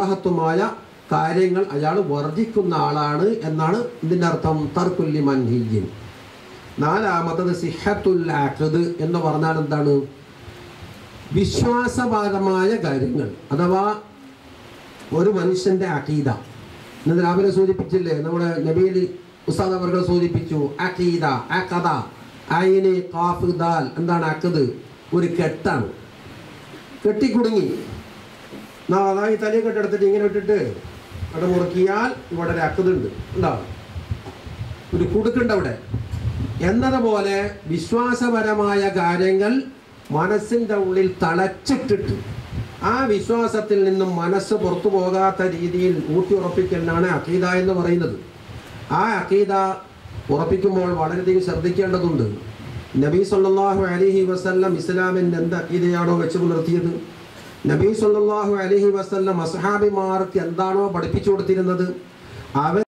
ാഹത്വമായ കാര്യങ്ങൾ അയാൾ വർജിക്കുന്ന ആളാണ് എന്നാണ് ഇതിൻ്റെ അർത്ഥം തർക്കുല്ലി മൻഹിയൻ നാലാമത്തത് സിഹത്തുൽ ആഖദ് എന്ന് പറഞ്ഞാൽ എന്താണ് വിശ്വാസപരമായ കാര്യങ്ങൾ അഥവാ ഒരു മനുഷ്യന്റെ അഖീദ ഇന്ന് രാവിലെ സൂചിപ്പിച്ചില്ലേ നമ്മുടെ നബിയിൽ ഉസ്താദ് അവർ സൂചിപ്പിച്ചു അഖീദ അഖദ ഐന് കാഫ് ദാൽ എന്താണ് അക്കത് ഒരു കെട്ടാണ് കെട്ടിക്കുടുങ്ങി നാ അതാ ഈ തലയെ കെട്ടെടുത്തിട്ട് ഇങ്ങനെ ഇട്ടിട്ട് അവിടെ മുറുക്കിയാൽ ഇവിടെ ഒരു അക്കതുണ്ട് ഉണ്ടാവും ഒരു കുടുക്കുണ്ട് അവിടെ എന്നതുപോലെ വിശ്വാസപരമായ കാര്യങ്ങൾ മനസ്സിൻ്റെ ഉള്ളിൽ തളച്ചിട്ടിട്ട് ആ വിശ്വാസത്തിൽ നിന്നും മനസ്സ് പുറത്തു പോകാത്ത രീതിയിൽ ഊട്ടിയുറപ്പിക്കലാണ് അക്കീദ എന്ന് പറയുന്നത് ആ അക്കീദ ഉറപ്പിക്കുമ്പോൾ വളരെയധികം ശ്രദ്ധിക്കേണ്ടതുണ്ട് നബി സല്ലല്ലാഹു അലൈഹി വസല്ലം ഇസ്ലാമിൻ്റെ എന്ത് അക്കീദയാണോ വെച്ച് പുലർത്തിയത് നബി സല്ലല്ലാഹു അലൈഹി വസല്ലം അസ്ഹാബിമാർക്ക് എന്താണോ പഠിപ്പിച്ചു കൊടുത്തിരുന്നത് അവർ